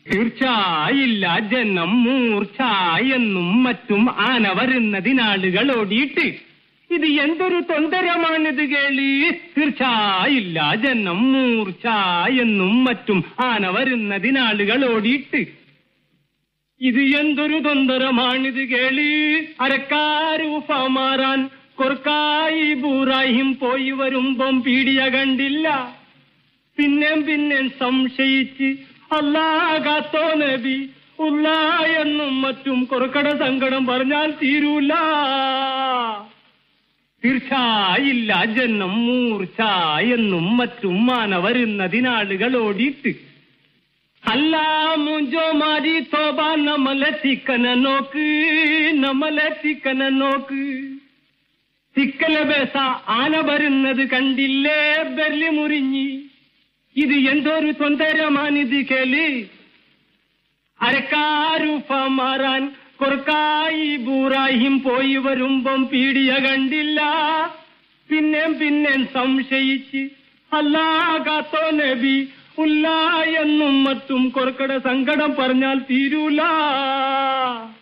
തീർച്ചയായില്ല ജനം മൂർച്ച എന്നും മറ്റും ആന വരുന്നതിനാളുകൾ ഓടിയിട്ട് ഇത് എന്തൊരു തൊന്തരമാണിത് കേളി തീർച്ചയായില്ല ജനം മൂർച്ച എന്നും മറ്റും ആന വരുന്നതിനാളുകൾ ഓടിയിട്ട് ഇത് എന്തൊരു തൊന്തരമാണിത് കേളി അരക്കാരൂഫ മാറാൻ കൊർക്കായി ബൂറായും പോയി വരുമ്പം പീടിയ കണ്ടില്ല പിന്നെയും പിന്നെ സംശയിച്ച് അല്ലാകാത്തോ നബി ഉള്ള എന്നും മറ്റും കൊറക്കട സങ്കടം പറഞ്ഞാൽ തീരൂല തീർച്ചയായില്ല ജന്നം മൂർച്ച എന്നും മറ്റും മാന വരുന്നതിനാളുകൾ ഓടിയിട്ട് അല്ല മുഞ്ചോ മാരി തോബ നമ്മളെ തിക്കന നോക്ക് നമ്മളെ തിക്കന നോക്ക് തിക്കല ബേസ ആന വരുന്നത് കണ്ടില്ലേ ബെർലി മുറിഞ്ഞി ഇത് എന്തൊരു തൊന്തരമാണിത് കേളി അരക്കാരൂഫ മാറാൻ കൊർക്കായി ബൂറായും പോയി വരുമ്പം പീടിയ കണ്ടില്ല പിന്നെയും പിന്നെയും സംശയിച്ച് അല്ലാകാത്തോ നബി ഉല്ല എന്നും മറ്റും കൊർക്കട സങ്കടം പറഞ്ഞാൽ തീരൂല